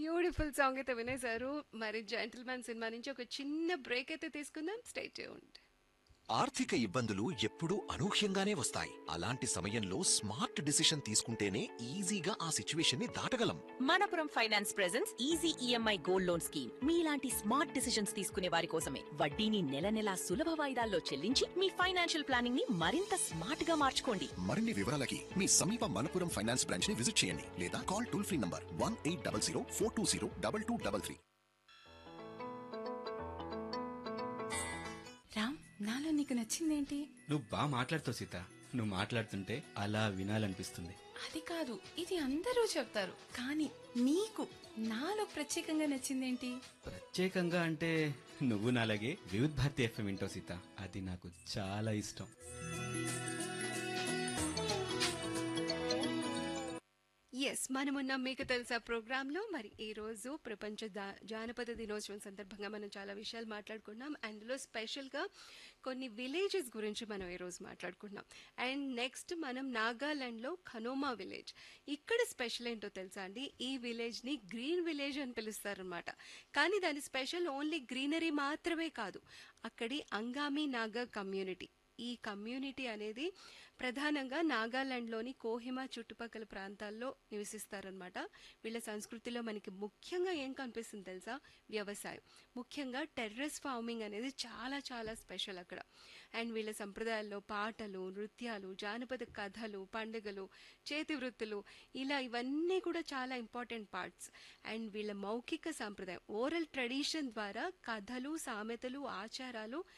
beautiful song అయితే వినేశారు మరి gentlemen cinema నుంచి ఒక చిన్న బ్రేక్ అయితే తీసుకుందాం స్టే ట్యూన్డ్ ఆర్థిక ఇబ్బందులు ఎప్పుడూ అనూహ్యంగానే వస్తాయి అలాంటి సమయంలో స్మార్ట్ డిసిషన్ తీసుకుంటేనే ఈజీగా ఆ సిచ్యువేషన్ ని దాటగలం Manappuram finance presence easy EMI gold loan scheme మీలాంటి స్మార్ట్ డిసిషన్స్ తీసుకునే వారి కోసమే వడ్డీని నెల నెలా సులభ వాయిదాల్లో చెల్లించి మీ ఫైనాన్షియల్ ప్లానింగ్ ని మరింత స్మార్ట్ గా మార్చుకోండి మరిన్ని వివరాలకి మీ సమీప మనపురం ఫైనాన్స్ బ్రాంచ్ ని విజిట్ చేయండి లేదా call toll free number one eight double zero four two zero double two double three Ram నాలో నీకు నచ్చిందేంటి నువ్వు బాగా మాట్లాడుతావు సీత నువ్వు మాట్లాడుతుంటే అలా వినాలనిపిస్తుంది అది కాదు ఇది అందరూ చెప్తారు కానీ నీకు నాలో ప్రత్యేకంగా నచ్చిందేంటి ప్రత్యేకంగా అంటే నువ్వు నాలాగే వివిధ్ భారతి ఎఫ్ఎం వింటావు సీత అది నాకు చాలా ఇష్టం ఎస్ మనమున్న మీకు తెలుసా ప్రోగ్రామ్ లో మరి ఈ రోజు ప్రపంచ దా- జానపద దినోత్సవం సందర్భంగా మనం చాలా విషయాలు మాట్లాడుకున్నాం అందులో స్పెషల్ గా కొన్ని విలేజెస్ గురించి మనం ఈ రోజు మాట్లాడుకున్నాం అండ్ నెక్స్ట్ మనం నాగాలాండ్ లో ఖనోమా విలేజ్ ఇక్కడ స్పెషల్ ఏంటో తెలుసా అండి ఈ విలేజ్ ని గ్రీన్ విలేజ్ అని పిలుస్తారనమాట కానీ దాని స్పెషల్ ఓన్లీ గ్రీనరీ మాత్రమే కాదు అక్కడి అంగామి నాగా కమ్యూనిటీ ఈ కమ్యూనిటీ అనేది ప్రధానంగా నాగాలాండ్లోని కోహిమా చుట్టుపక్కల ప్రాంతాల్లో నివసిస్తారనమాట వీళ్ళ సంస్కృతిలో మనకి ముఖ్యంగా ఏం కనిపిస్తుంది తెలుసా వ్యవసాయం ముఖ్యంగా టెర్రస్ ఫార్మింగ్ అనేది చాలా చాలా స్పెషల్ అక్కడ అండ్ వీళ్ళ సంప్రదాయాల్లో పాటలు నృత్యాలు జానపద కథలు పండుగలు చేతి వృత్తులు ఇలా ఇవన్నీ కూడా చాలా ఇంపార్టెంట్ పార్ట్స్ అండ్ వీళ్ళ మౌఖిక సాంప్రదాయం ఓరల్ ట్రెడిషన్ ద్వారా కథలు సామెతలు ఆచారాలు